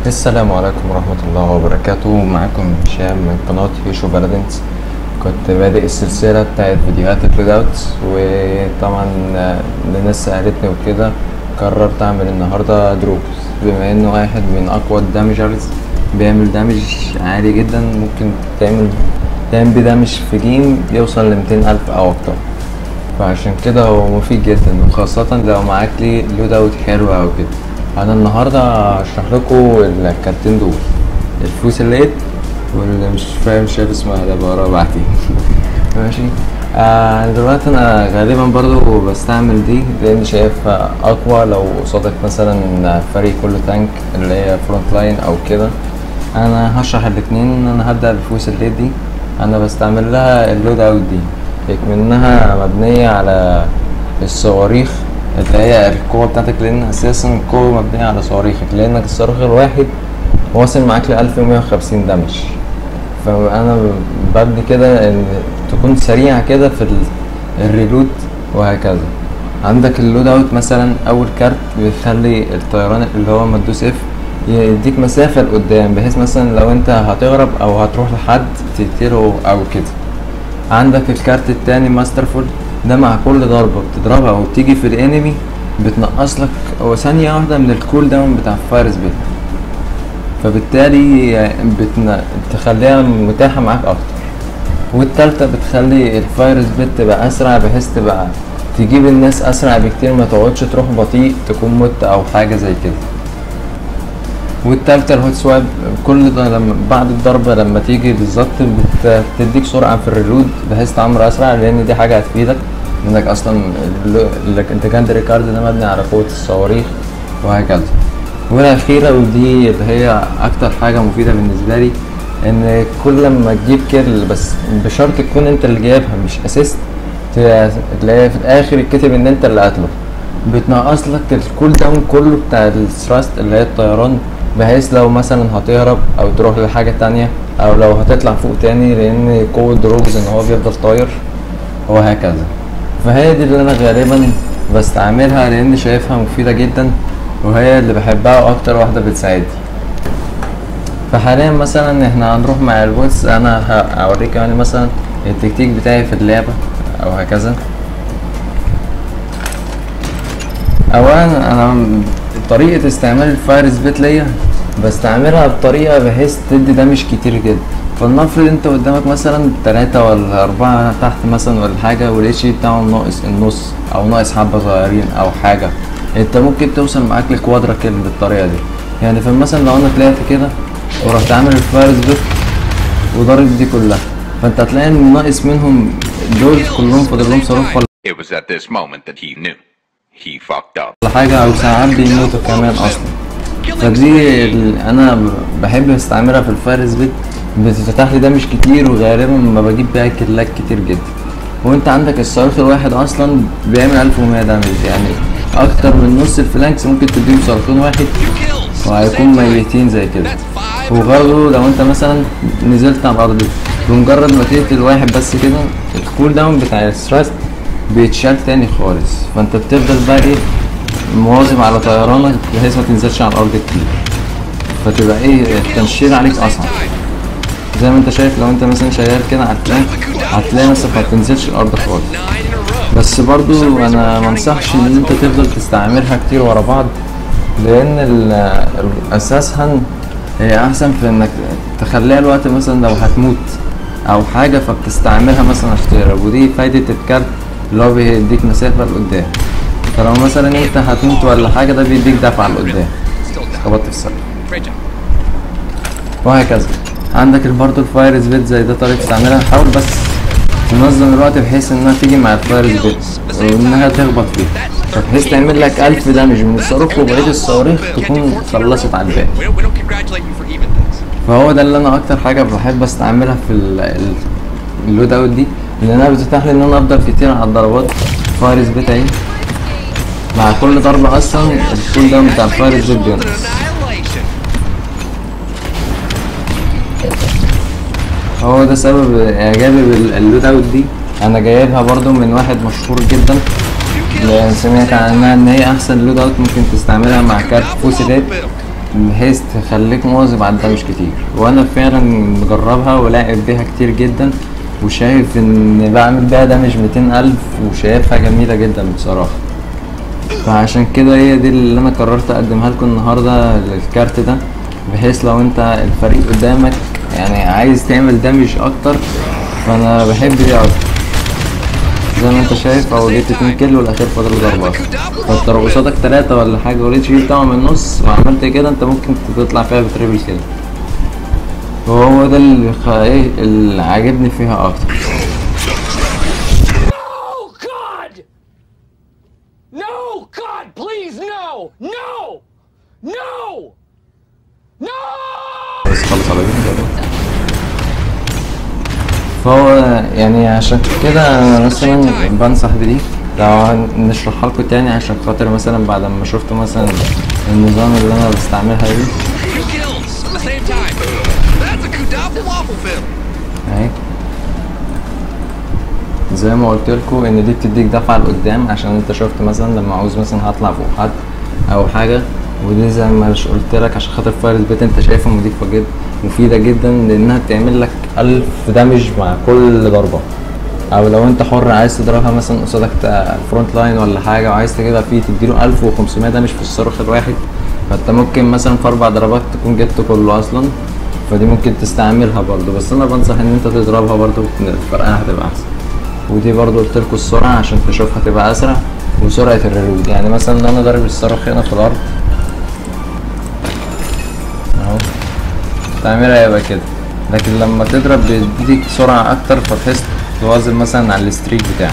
السلام عليكم ورحمة الله وبركاته معاكم هشام من قناة هيشو بارادنس كنت بادئ السلسلة بتاعت فيديوهات الريد اوتس وطبعا آه، الناس سألتني وكده قررت اعمل النهاردة دروبس بما انه واحد من اقوى الدامجرز بيعمل دامج عالي جدا ممكن تعمل تعمل بيه دامج في جيم يوصل لميتين ألف أو أكتر فعشان كده هو مفيد جدا وخاصة لو معاك لي لود اوت حلو او كده انا النهاردة هشرح لكم الكارتين دول الفلوس الليت واللي مش فاهم شايف اسمها ده بقرا بعتي ماشي آه دلوقتي انا غالبا برضو بستعمل دي لان شايفها اقوى لو قصادك مثلا فريق كله تانك اللي هي فرونت لاين او كده انا هشرح الاتنين انا هبدأ بالفلوس الليت دي انا بستعمل لها اللود اوت دي منها مبنية على الصواريخ اللي هي القوة بتاعتك لأن أساسا القوة مبنية على صواريخك لأنك الصاروخ الواحد واصل معاك لألف ومية وخمسين دمج فأنا ببني كده إن تكون سريع كده في ال- الريلود وهكذا عندك اللود اوت مثلا أول كارت بيخلي الطيران اللي هو مدوس اف يديك مسافة لقدام بحيث مثلا لو انت هتغرب او هتروح لحد تقتله او كده عندك الكارت التاني ماستر فول ده مع كل ضربة بتضربها او تيجي في الانمي بتنقص لك هو ثانية واحدة من الكول داون بتاع فاير سبيد فبالتالي بتن... تخليها متاحة معاك اكتر والتالتة بتخلي الفاير سبيد تبقى اسرع بحيث تبقى تجيب الناس اسرع بكتير ما تقعدش تروح بطيء تكون مت او حاجة زي كده والتالتة الهوت سواب كل ده لما بعد الضربة لما تيجي بالظبط بت- بتديك سرعة في الريلود بحيث تعمر أسرع لأن دي حاجة هتفيدك إنك أصلا الكندري كارد ده مبني على قوة الصواريخ وهكذا والأخيرة ودي اللي هي أكتر حاجة مفيدة بالنسبة لي إن كل لما تجيب كيل بس بشرط تكون أنت اللي جايبها مش أسيست اللي هي في الآخر يتكتب إن أنت اللي قاتله بتنقص لك الكول داون كله بتاع الثراست اللي هي الطيران بحيث لو مثلا هتهرب او تروح لحاجة تانية او لو هتطلع فوق تاني لان قوة دروبز ان هو بيفضل طاير وهكذا فهي دي اللي انا غالبا بستعملها لان شايفها مفيدة جدا وهي اللي بحبها واكتر واحدة بتساعدني فحاليا مثلا احنا هنروح مع البوتس انا ه- هوريك يعني مثلا التكتيك بتاعي في اللعبة او هكذا اولا انا طريقة استعمال الفاير سبيت ليا بستعملها بطريقة بحيث تدي دمج كتير جدا فلنفرض انت قدامك مثلا تلاتة ولا اربعة تحت مثلا ولا حاجة والاتش بتاعهم ناقص النص او ناقص حبة صغيرين او حاجة انت ممكن توصل معاك لكوادرا كيل بالطريقة دي يعني فمثلا لو انا طلعت كده ورحت عامل الفاير سبيت وضارب دي كلها فانت هتلاقي ان ناقص منهم دول كلهم فاضل لهم صاروخ ولا It was at this moment that he knew. He fucked up. ولا حاجة أو ساعات بيموتوا كمان أصلا فدي ال- أنا ب- بحب أستعملها في الفاير سبيت بتفتح لي دمج كتير وغالبا ما بجيب بيها كلاك كتير جدا وانت عندك الصاروخ الواحد اصلا بيعمل 1100 دامج يعني اكتر من نص الفلانكس ممكن تديهم صاروخين واحد وهيكون ميتين زي كده وبرضه لو انت مثلا نزلت على الارض بمجرد ما تقتل واحد بس كده الكول داون بتاع الثراست بيتشال تاني خالص فانت بتفضل بقى ايه مواظب على طيرانك بحيث ما تنزلش على الارض كتير فتبقى ايه التنشير عليك اصعب زي ما انت شايف لو انت مثلا شغال كده على الفلانك هتلاقي نفسك ما بتنزلش الارض خالص بس برضو انا ما انصحش ان انت تفضل تستعملها كتير ورا بعض لان ال- ال- اساسها هي احسن في انك تخليها الوقت مثلا لو هتموت او حاجة فبتستعملها مثلا عشان تهرب ودي فايدة الكارت اللي هو بيديك مسافة لقدام فلو مثلا انت هتموت ولا حاجة ده بيديك دفعة لقدام خبطت في السقف Great job. وهكذا عندك برضه الفاير سبيت زي ده طريقة تستعملها حاول بس تنظم الوقت بحيث انها تيجي مع الفاير سبيت وانها تخبط فيه فبحيث تعمل لك ألف دامج من الصاروخ وبقية الصواريخ تكون خلصت على الباقي We don't, we don't congratulate you for even things. فهو ده اللي انا اكتر حاجة بحب استعملها في ال- ال- اللود اوت دي لانها بتتيح لي ان انا افضل كتير على الضربات فاير سبيت اهي مع كل ضربة اصلا الكول داون بتاع الفاير سبيت بينقص Annihilation. هو ده سبب اعجابي باللود اوت دي انا جايبها برضو من واحد مشهور جدا لأن سمعت عنها ان هي احسن لود اوت ممكن تستعملها مع كارت فوسيلات بحيث تخليك مواظب على الدمج كتير وانا فعلا مجربها ولاعب بيها كتير جدا وشايف ان بعمل بيها دمج 200 الف وشايفها جميله جدا بصراحه فعشان كده هي دي اللي انا قررت اقدمها لكم النهارده الكارت ده بحيث لو انت الفريق قدامك يعني عايز تعمل دمج اكتر فانا بحب دي اكتر زي ما انت شايف اهو جبت 2 كيل والاخير فاضل له ضربه فانت لو قصادك ثلاثة ولا حاجة ولقيت شيء بتاعه من النص وعملت كده انت ممكن تطلع فيها بتريبل كده وهو ده اللي خ... ايه اللي عاجبني فيها اكتر No, God! No, God, please, no! No! No! No! بس خلص على كده فهو يعني عشان كده انا مثلا بنصح بدي لو نشرحها لكم تاني عشان خاطر مثلا بعد ما شفت مثلا النظام اللي انا بستعملها دي Two kills at the same time. That's a Kudafu waffle fill. اهي زي ما قلت لكم ان دي بتديك دفعه لقدام عشان انت شفت مثلا لما عاوز مثلا هطلع فوق حد او حاجه ودي زي ما ش- قلت لك عشان خاطر فايرز بيت انت شايفها مضيفه جدا مفيده جدا لانها بتعمل لك ألف دمج مع كل ضربه او لو انت حر عايز تضربها مثلا قصادك فرونت لاين ولا حاجه وعايز تجيبها فيه تديله 1500 دمج في الصاروخ الواحد فانت ممكن مثلا في اربع ضربات تكون جبت كله اصلا فدي ممكن تستعملها برضو بس انا بنصح ان انت تضربها برضو فرقها هتبقى احسن ودي برضو قلت لكم السرعه عشان تشوفها تبقى اسرع وسرعه الريلود يعني مثلا لو انا ضارب الصاروخ هنا في الارض اهو تعميرها هيبقى كده لكن لما تضرب بيديك سرعه اكتر فتحس تواظب مثلا على الستريك بتاعك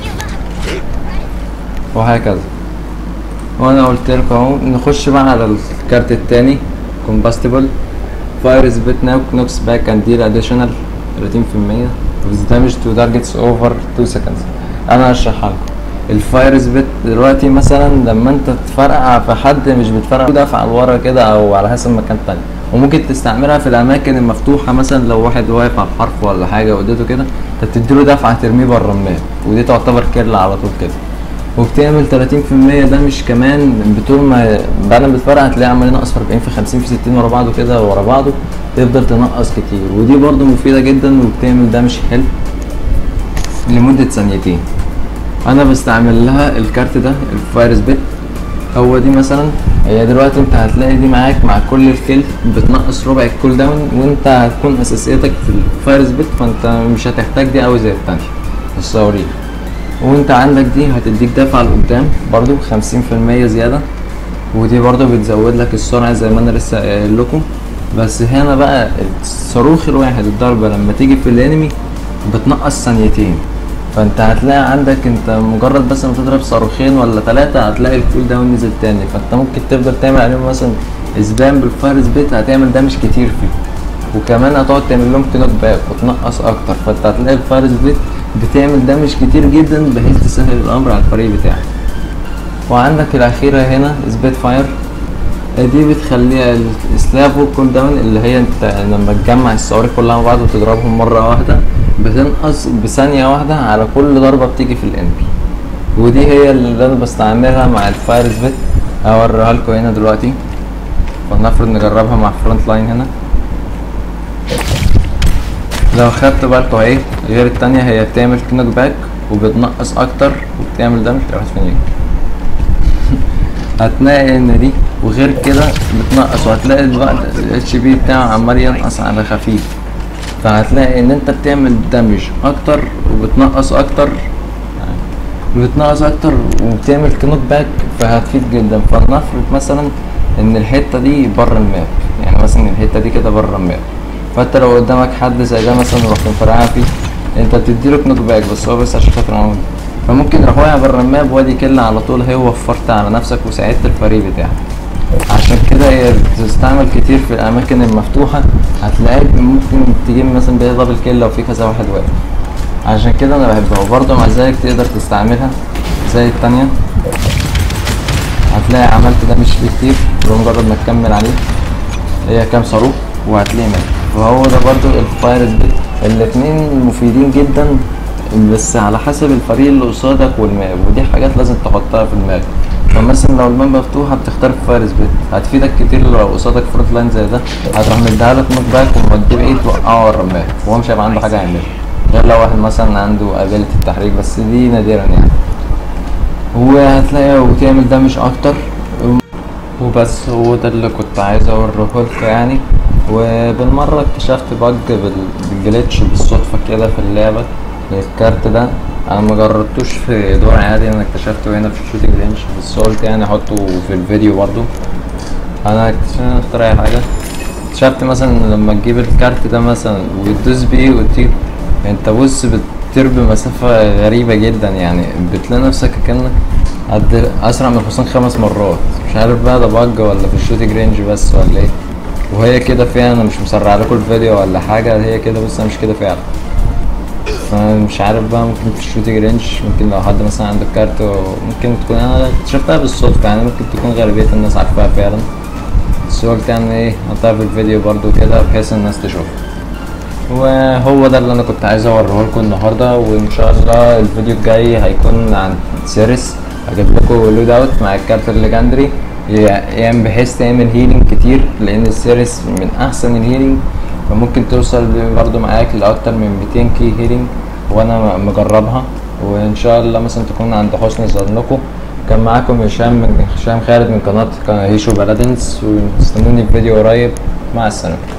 وهكذا وانا قلت لكم اهو نخش بقى على الكارت التاني كومباستبل فايرز بيت نوك نوكس باك اند ديل اديشنال 30% with damage to targets over 2 seconds انا هشرحها لكم الفايرز بيت دلوقتي مثلا لما انت تفرقع في حد مش بتفرقع دفعه لورا كده او على حسب مكان تاني وممكن تستعملها في الاماكن المفتوحه مثلا لو واحد واقف على الحرف ولا حاجه واديته كده انت بتديله دفعه ترميه بره الماب ودي تعتبر كيل على طول كده وبتعمل 30% ده مش كمان بطول ما بعد ما بتفرق هتلاقي عمال ينقص في 40 في 50 في 60 ورا بعضه كده ورا بعضه تفضل تنقص كتير ودي برضو مفيدة جدا وبتعمل دمج حلو لمدة ثانيتين انا بستعمل لها الكارت ده الفايرس بيت هو دي مثلا هي دلوقتي انت هتلاقي دي معاك مع كل الكيل بتنقص ربع الكول داون وانت هتكون اساسيتك في الفايرس بيت فانت مش هتحتاج دي قوي زي التانية الصواريخ وانت عندك دي هتديك دفعة لقدام برضو خمسين في المية زيادة ودي برضو بتزود لك السرعة زي ما انا لسه قايل لكم بس هنا بقى الصاروخ الواحد الضربة لما تيجي في الانمي بتنقص ثانيتين فانت هتلاقي عندك انت مجرد بس ما تضرب صاروخين ولا ثلاثة هتلاقي الكول داون نزل تاني فانت ممكن تفضل تعمل عليهم مثلا اسبام بالفايرز بيت هتعمل دامج كتير فيه وكمان هتقعد تعمل لهم كنوك باك وتنقص اكتر فانت هتلاقي الفايرز بيت بتعمل دامج كتير جدا بحيث تسهل الامر على الفريق بتاعك وعندك الاخيرة هنا سبيت فاير دي بتخليها السلافو كول داون اللي هي انت لما تجمع الصواريخ كلها مع بعض وتضربهم مرة واحدة بتنقص بثانية واحدة على كل ضربة بتيجي في الانبي ودي هي اللي انا بستعملها مع الفاير سبيت اوريها لكم هنا دلوقتي فلنفرض نجربها مع فرونت لاين هنا لو خدت بالكوا اهي غير التانية هي بتعمل كنوك باك وبتنقص اكتر وبتعمل دامج راحت فين هتلاقي ان دي وغير كده بتنقص وهتلاقي الوقت الاتش بي بتاعه عمال ينقص على خفيف فهتلاقي ان انت بتعمل دامج اكتر وبتنقص اكتر بتنقص اكتر وبتعمل كنوك باك فهتفيد جدا فلنفرض مثلا ان الحته دي بره الماب يعني مثلا الحته دي كده بره الماب فانت لو قدامك حد زي ده مثلا رحت مفرقعها فيه انت بتديله كنوك باك بس هو بس عشان خاطر عمود فممكن تروح واقع بره الماب وادي كل على طول هي وفرت على نفسك وساعدت الفريق بتاعك عشان كده هي بتستعمل كتير في الاماكن المفتوحه هتلاقيك ممكن تجيب مثلا بيها دبل كيل لو في كذا واحد واقف عشان كده انا بحبها وبرضه مع ذلك تقدر تستعملها زي التانية هتلاقي عملت ده مش فيه كتير بمجرد ما تكمل عليه هي كام صاروخ وهتلاقي مات وهو ده برضو الفايرز بيت الاتنين مفيدين جدا بس على حسب الفريق اللي قصادك والماب ودي حاجات لازم تحطها في دماغك فمثلا لو الباب مفتوحة بتختار فاير سبيت هتفيدك كتير لو قصادك فروت لاين زي ده هتروح مديها لك نوك باك وموديه بعيد توقعه ورا الرماية وهو مش هيبقى عنده حاجة يعملها غير لو واحد مثلا عنده ابيلتي التحريك بس دي نادرا يعني وهتلاقي وتعمل ده مش اكتر وبس هو ده اللي كنت عايز اوريه لكم يعني وبالمرة اكتشفت بج بال- بالجليتش بالصدفة كده في اللعبة الكارت ده انا ما جربتوش في دور عادي انا اكتشفته هنا في الشوتنج رينج بس قلت يعني احطه في الفيديو برضو انا اكتشفت إن أنا اختار اي حاجة اكتشفت مثلا لما تجيب الكارت ده مثلا وتدوس بيه وتطير انت بص بتطير بمسافة غريبة جدا يعني بتلاقي نفسك كأنك قد اسرع من الحصان خمس مرات مش عارف بقى ده بج ولا في الشوتنج رينج بس ولا ايه وهي كده فعلا انا مش مسرع لكم الفيديو ولا حاجة هي كده بص انا مش كده فعلا فمش عارف بقى ممكن في الشوتنج رينج ممكن لو حد مثلا عنده كارت ممكن تكون انا اكتشفتها بالصدفة يعني ممكن تكون غالبية الناس عارفاها فعلا بس قلت يعني ايه احطها في الفيديو برضو كده بحيث الناس تشوفها وهو ده اللي انا كنت عايز اوريه لكم النهارده وان شاء الله الفيديو الجاي هيكون عن سيريس هجيب لكم لود اوت مع الكارت الليجندري يعني بحيث تعمل هيلينج كتير لان السيريس من احسن الهيلينج فممكن توصل برضو معاك لاكتر من 200 كي هيلينج وانا مجربها وان شاء الله مثلا تكون عند حسن ظنكم كان معاكم هشام من هشام خالد من قناه هيشو بلادنس واستنوني في فيديو قريب مع السلامه